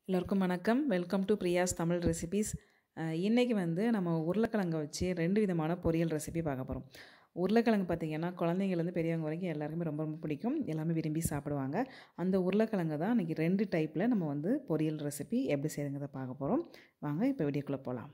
எல்லோருக்கும் வணக்கம் welcome to Priyas Tamil recipes இன்றைக்கி வந்து நம்ம உருளைக்கிழங்கை வச்சு ரெண்டு விதமான பொரியல் ரெசிபி பார்க்க போகிறோம் உருளைக்கிழங்கு பார்த்திங்கன்னா குழந்தைங்கலேருந்து பெரியவங்க வரைக்கும் எல்லாருக்குமே ரொம்ப ரொம்ப பிடிக்கும் எல்லாமே விரும்பி சாப்பிடுவாங்க அந்த உருளைக்கிழங்கு தான் இன்றைக்கி ரெண்டு டைப்பில் நம்ம வந்து பொரியல் ரெசிபி எப்படி செய்யுங்கிறத பார்க்க போகிறோம் வாங்க இப்போ வீடியோக்குள்ளே போகலாம்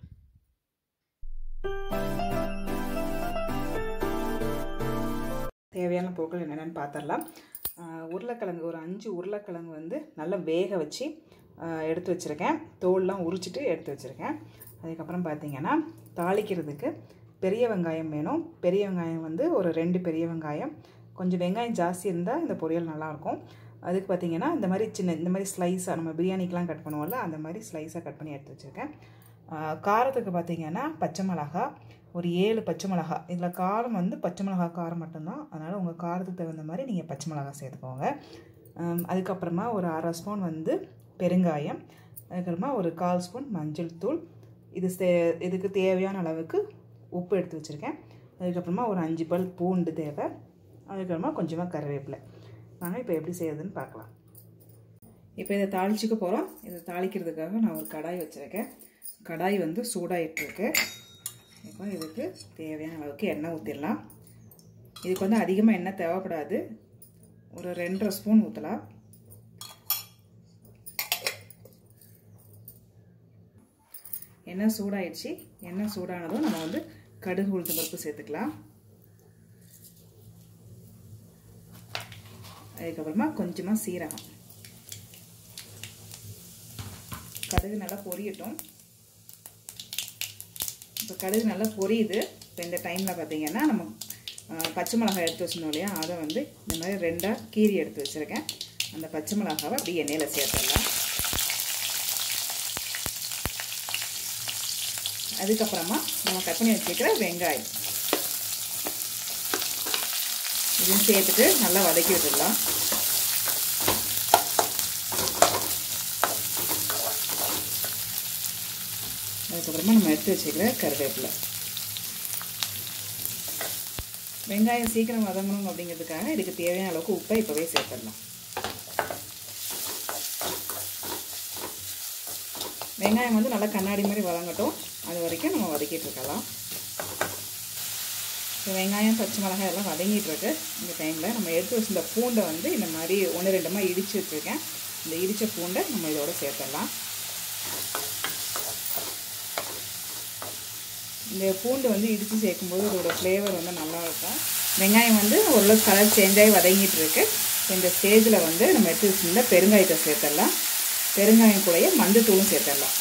தேவையான பொருட்கள் என்னென்னு பார்த்துடலாம் உருளைக்கிழங்கு ஒரு அஞ்சு உருளைக்கிழங்கு வந்து நல்லா வேக வச்சு எடுத்து வச்சுருக்கேன் தோல்லாம் உரிச்சிட்டு எடுத்து வச்சுருக்கேன் அதுக்கப்புறம் பார்த்திங்கன்னா தாளிக்கிறதுக்கு பெரிய வெங்காயம் வேணும் பெரிய வெங்காயம் வந்து ஒரு ரெண்டு பெரிய வெங்காயம் கொஞ்சம் வெங்காயம் ஜாஸ்தி இருந்தால் இந்த பொரியல் நல்லாயிருக்கும் அதுக்கு பார்த்திங்கன்னா இந்த மாதிரி சின்ன இந்த மாதிரி ஸ்லைஸாக நம்ம பிரியாணிக்கெலாம் கட் பண்ணுவோம்ல அந்த மாதிரி ஸ்லைஸாக கட் பண்ணி எடுத்து வச்சுருக்கேன் காரத்துக்கு பார்த்திங்கன்னா பச்சை மிளகா ஒரு ஏழு பச்சை மிளகா இதில் காரம் வந்து பச்சை மிளகா காரம் மட்டும்தான் அதனால் உங்கள் காரத்துக்கு தகுந்த மாதிரி நீங்கள் பச்சை மிளகா சேர்த்துக்கோங்க அதுக்கப்புறமா ஒரு அரை ஸ்பூன் வந்து பெருங்காயம் அதுக்கப்புறமா ஒரு கால் ஸ்பூன் மஞ்சள் தூள் இது சே இதுக்கு தேவையான அளவுக்கு உப்பு எடுத்து வச்சுருக்கேன் அதுக்கப்புறமா ஒரு அஞ்சு பல் பூண்டு தேவை அதுக்கப்புறமா கொஞ்சமாக கருவேப்பிலை நாங்கள் இப்போ எப்படி செய்யறதுன்னு பார்க்கலாம் இப்போ இதை தாளிச்சிக்க போகிறோம் இதை தாளிக்கிறதுக்காக நான் ஒரு கடாய் வச்சுருக்கேன் கடாய் வந்து சூடாகிட்டுருக்கு இப்போ இதுக்கு தேவையான அளவுக்கு எண்ணெய் ஊற்றிடலாம் இதுக்கு வந்து அதிகமாக எண்ணெய் தேவைப்படாது ஒரு ரெண்டரை ஸ்பூன் ஊற்றலாம் எண்ணெய் சூடாயிடுச்சு எண்ணெய் சூடானதும் நம்ம வந்து கடுகு உளுத்த பருப்பு சேர்த்துக்கலாம் அதுக்கப்புறமா கொஞ்சமாக சீரகம் கடுகு நல்லா பொரியட்டும் இப்போ கடுகு நல்லா பொரியுது இப்போ இந்த டைமில் பார்த்தீங்கன்னா நம்ம பச்சை மிளகாய் எடுத்து வச்சிருந்தோம் இல்லையா அதை வந்து இந்த மாதிரி ரெண்டாக கீரி எடுத்து வச்சுருக்கேன் அந்த பச்சை மிளகாவை அப்படியே எண்ணெயில் சேர்த்துடலாம் அதுக்கப்புறமா நம்ம கட் பண்ணி வச்சுக்கிற வெங்காயம் இதையும் சேர்த்துட்டு நல்லா வதக்கி விட்டுடலாம் அதுக்கப்புறமா நம்ம எடுத்து வச்சுக்கிற கருவேப்பிலை வெங்காயம் சீக்கிரம் வதங்கணும் அப்படிங்கிறதுக்காக இதுக்கு தேவையான அளவுக்கு உப்பை இப்போவே சேர்த்துடலாம் வெங்காயம் வந்து நல்லா கண்ணாடி மாதிரி வதங்கட்டும் அது வரைக்கும் நம்ம வதக்கிட்டு இருக்கலாம் இப்போ வெங்காயம் பச்சை மிளகாய் எல்லாம் வதங்கிட்டு இருக்கு இந்த டைமில் நம்ம எடுத்து வச்சிருந்த பூண்டை வந்து இந்த மாதிரி ஒன்று ரெண்டுமா இடித்து வச்சுருக்கேன் இந்த இடித்த பூண்டை நம்ம இதோட சேர்த்துடலாம் இந்த பூண்டு வந்து இடித்து சேர்க்கும்போது இதோட ஃப்ளேவர் வந்து நல்லாயிருக்கும் வெங்காயம் வந்து ஓரளவுக்கு கலர் சேஞ்ச் ஆகி வதங்கிட்டு இருக்கு இந்த ஸ்டேஜில் வந்து நம்ம எடுத்து வச்சுருந்த பெருங்காயத்தை சேர்த்துடலாம் பெருங்காயம் கூடயே மஞ்சத்தூளும் சேர்த்துடலாம்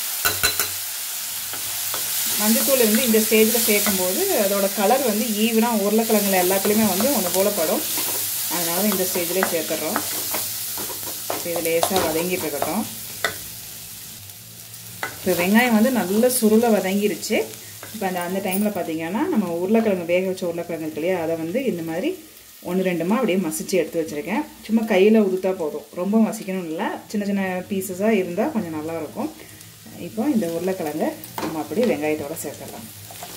மஞ்சத்தூள் வந்து இந்த ஸ்டேஜில் சேர்க்கும்போது அதோட கலர் வந்து ஈவனாக உருளைக்கிழங்குல எல்லாத்துலேயுமே வந்து ஒன்று போலப்படும் அதனால இந்த ஸ்டேஜ்லேயே சேர்த்துட்றோம் இது லேசாக வதங்கிட்டு இருக்கட்டும் இப்போ வெங்காயம் வந்து நல்ல சுருளை வதங்கிருச்சு இப்போ அந்த அந்த டைமில் பார்த்தீங்கன்னா நம்ம உருளைக்கிழங்கு வேக வச்ச உருளைக்கிழங்கு இருக்கு இல்லையா அதை வந்து இந்த மாதிரி ஒன்று ரெண்டுமா அப்படியே மசிச்சு எடுத்து வச்சுருக்கேன் சும்மா கையில் உதுத்தா போதும் ரொம்ப மசிக்கணும் இல்லை சின்ன சின்ன பீசஸாக இருந்தால் கொஞ்சம் நல்லாயிருக்கும் இப்போ இந்த உருளைக்கிழங்கை நம்ம அப்படியே வெங்காயத்தோடு சேர்த்துடலாம்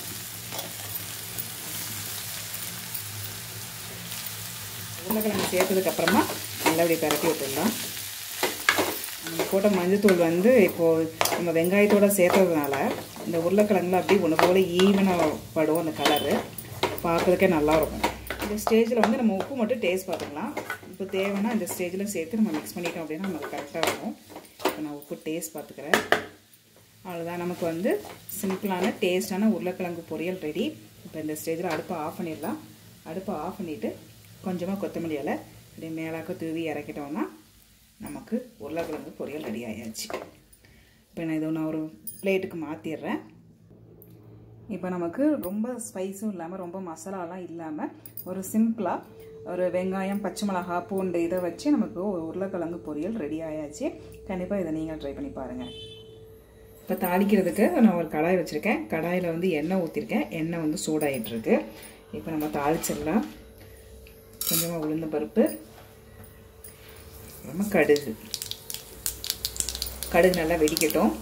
உருளைக்கிழங்கு சேர்த்ததுக்கப்புறமா நல்லபடி பரட்டி விட்டுடலாம் நம்ம போட்ட மஞ்சத்தூள் வந்து இப்போது நம்ம வெங்காயத்தோடு சேர்த்ததுனால இந்த உருளைக்கிழங்குல அப்படியே ஒன்று போல் ஈவனாக படும் அந்த கலரு பார்க்குறதுக்கே நல்லாயிருக்கும் இந்த ஸ்டேஜில் வந்து நம்ம உப்பு மட்டும் டேஸ்ட் பார்த்துக்கலாம் இப்போ தேவைன்னா இந்த ஸ்டேஜில் சேர்த்து நம்ம மிக்ஸ் பண்ணிட்டோம் அப்படின்னா நமக்கு கரெக்டாக இருக்கும் இப்போ நான் உப்பு டேஸ்ட் பார்த்துக்கிறேன் அவ்வளோதான் நமக்கு வந்து சிம்பிளான டேஸ்டான உருளைக்கிழங்கு பொரியல் ரெடி இப்போ இந்த ஸ்டேஜில் அடுப்பை ஆஃப் பண்ணிடலாம் அடுப்பை ஆஃப் பண்ணிவிட்டு கொஞ்சமாக கொத்தமல்லி இலை அப்படியே மேலாக்க தூவி இறக்கிட்டோம்னா நமக்கு உருளைக்கிழங்கு பொரியல் ரெடி ஆயாச்சு இப்போ நான் இதை நான் ஒரு பிளேட்டுக்கு மாற்றிடுறேன் இப்போ நமக்கு ரொம்ப ஸ்பைஸும் இல்லாமல் ரொம்ப மசாலாலாம் இல்லாமல் ஒரு சிம்பிளாக ஒரு வெங்காயம் பச்சை மிளகா பூண்டு இதை வச்சு நமக்கு ஒரு உருளைக்கிழங்கு பொரியல் ரெடி ஆயாச்சு கண்டிப்பாக இதை நீங்கள் ட்ரை பண்ணி பாருங்கள் இப்போ தாளிக்கிறதுக்கு நான் ஒரு கடாய் வச்சுருக்கேன் கடாயில் வந்து எண்ணெய் ஊற்றிருக்கேன் எண்ணெய் வந்து சூடாகிட்டுருக்கு இப்போ நம்ம தாளிச்சிடலாம் கொஞ்சமாக உளுந்த பருப்பு அப்புறமா கடுகு கடுகு நல்லா வெடிக்கட்டும்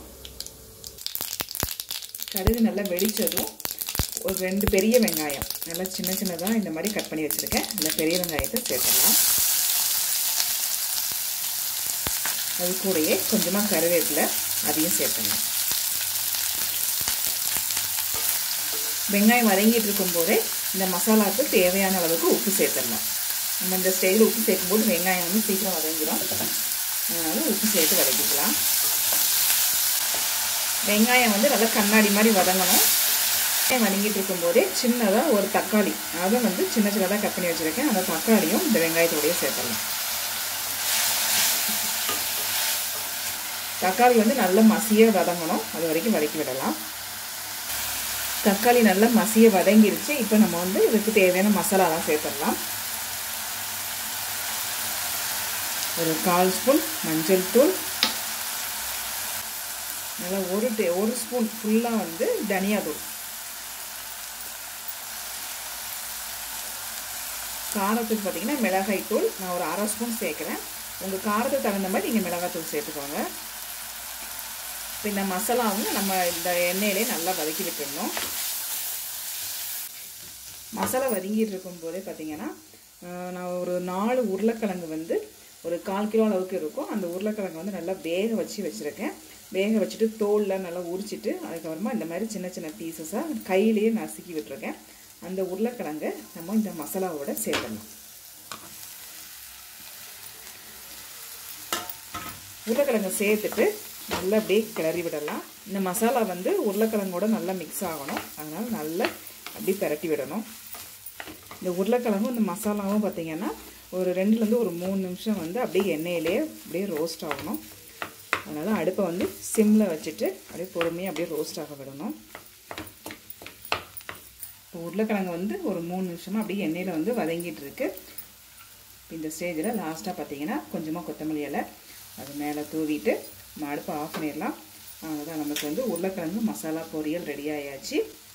கடுகு நல்லா வெடித்ததும் ஒரு ரெண்டு பெரிய வெங்காயம் நல்லா சின்ன சின்னதாக இந்த மாதிரி கட் பண்ணி வச்சுருக்கேன் அந்த பெரிய வெங்காயத்தை சேர்த்துடலாம் அது கூடயே கொஞ்சமாக கருவேப்பிலை அதையும் சேர்த்துடலாம் வெங்காயம் வதங்கிட்டு இருக்கும்போதே இந்த மசாலாவுக்கு தேவையான அளவுக்கு உப்பு சேர்த்துடலாம் நம்ம இந்த ஸ்டைலில் உப்பு சேர்க்கும்போது வெங்காயம் வந்து சீக்கிரம் வதங்கிடும் அதனால் உப்பு சேர்த்து வதக்கிக்கலாம் வெங்காயம் வந்து நல்லா கண்ணாடி மாதிரி வதங்கணும் வெங்காயம் வதங்கிட்டு இருக்கும்போதே சின்னதாக ஒரு தக்காளி அதை வந்து சின்ன சின்னதாக கட் பண்ணி வச்சுருக்கேன் அந்த தக்காளியும் இந்த வெங்காயத்தோடய சேர்த்துடலாம் தக்காளி வந்து நல்லா மசிய வதங்கணும் அது வரைக்கும் வதக்கி விடலாம் தக்காளி நல்லா மசிய வதங்கிருச்சு இப்போ நம்ம வந்து இதுக்கு தேவையான மசாலாலாம் சேர்த்துடலாம் ஒரு கால் ஸ்பூன் மஞ்சள் தூள் நல்லா ஒரு டே ஒரு ஸ்பூன் ஃபுல்லாக வந்து தனியா தூள் காரத்துக்கு பார்த்தீங்கன்னா மிளகாய் தூள் நான் ஒரு அரை ஸ்பூன் சேர்க்குறேன் உங்கள் காரத்துக்கு தகுந்த மாதிரி நீங்கள் மிளகாய் தூள் சேர்த்துக்கோங்க இப்போ இந்த மசாலாவும் நம்ம இந்த எண்ணெயிலே நல்லா வதக்கி விட்டுடணும் மசாலா வதங்கிட்டு இருக்கும்போதே பார்த்தீங்கன்னா நான் ஒரு நாலு உருளைக்கிழங்கு வந்து ஒரு கால் கிலோ அளவுக்கு இருக்கும் அந்த உருளைக்கிழங்கு வந்து நல்லா வேக வச்சு வச்சுருக்கேன் வேக வச்சுட்டு தோலில் நல்லா உரிச்சிட்டு அதுக்கப்புறமா இந்த மாதிரி சின்ன சின்ன பீசஸாக கையிலேயே நசுக்கி விட்டுருக்கேன் அந்த உருளைக்கிழங்கை நம்ம இந்த மசாலாவோட சேர்த்துடணும் உருளைக்கிழங்கை சேர்த்துட்டு நல்லா அப்படியே கிளறி விடலாம் இந்த மசாலா வந்து உருளைக்கிழங்கோட நல்லா மிக்ஸ் ஆகணும் அதனால் நல்லா அப்படியே பரட்டி விடணும் இந்த உருளைக்கிழங்கும் இந்த மசாலாவும் பார்த்திங்கன்னா ஒரு ரெண்டுலேருந்து ஒரு மூணு நிமிஷம் வந்து அப்படியே எண்ணெயிலே அப்படியே ரோஸ்ட் ஆகணும் அதனால் அடுப்பை வந்து சிம்மில் வச்சுட்டு அப்படியே பொறுமையாக அப்படியே ரோஸ்ட் ஆக விடணும் இப்போ உருளைக்கிழங்கு வந்து ஒரு மூணு நிமிஷமாக அப்படியே எண்ணெயில் வந்து வதங்கிட்டு இருக்கு இந்த ஸ்டேஜில் லாஸ்ட்டாக பார்த்தீங்கன்னா கொஞ்சமாக கொத்தமல்லி இலை அது மேலே தூவிட்டு நம்ம அடுப்பை ஆஃப் பண்ணிடலாம் அவ்வளோதான் நமக்கு வந்து உருளைக்கிழங்கு மசாலா பொரியல் ரெடி ஆயாச்சு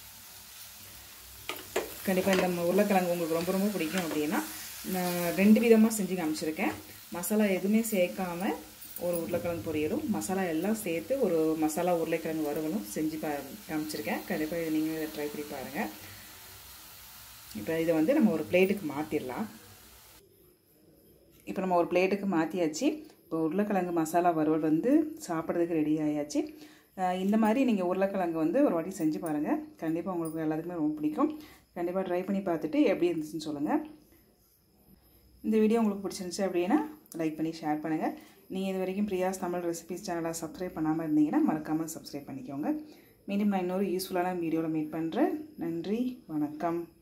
கண்டிப்பாக இந்த உருளைக்கிழங்கு உங்களுக்கு ரொம்ப ரொம்ப பிடிக்கும் அப்படின்னா நான் ரெண்டு விதமாக செஞ்சு காமிச்சிருக்கேன் மசாலா எதுவுமே சேர்க்காம ஒரு உருளைக்கிழங்கு பொரியலும் மசாலா எல்லாம் சேர்த்து ஒரு மசாலா உருளைக்கிழங்கு வறுவலும் செஞ்சு பா காமிச்சிருக்கேன் கண்டிப்பாக நீங்கள் இதை ட்ரை பண்ணி பாருங்கள் இப்போ இதை வந்து நம்ம ஒரு பிளேட்டுக்கு மாற்றிடலாம் இப்போ நம்ம ஒரு பிளேட்டுக்கு மாற்றியாச்சு இப்போ உருளைக்கிழங்கு மசாலா வறுவல் வந்து சாப்பிட்றதுக்கு ரெடி ஆயாச்சு இந்த மாதிரி நீங்கள் உருளைக்கிழங்கு வந்து ஒரு வாட்டி செஞ்சு பாருங்கள் கண்டிப்பாக உங்களுக்கு எல்லாத்துக்குமே ரொம்ப பிடிக்கும் கண்டிப்பாக ட்ரை பண்ணி பார்த்துட்டு எப்படி இருந்துச்சுன்னு சொல்லுங்கள் இந்த வீடியோ உங்களுக்கு பிடிச்சிருந்துச்சு அப்படின்னா லைக் பண்ணி ஷேர் பண்ணுங்கள் நீங்கள் இது வரைக்கும் பிரியாஸ் தமிழ் ரெசிபிஸ் சேனலை சப்ஸ்கிரைப் பண்ணாமல் இருந்தீங்கன்னா மறக்காமல் சப்ஸ்கிரைப் பண்ணிக்கோங்க மீண்டும் நான் இன்னொரு யூஸ்ஃபுல்லான வீடியோவில் மீட் பண்ணுறேன் நன்றி வணக்கம்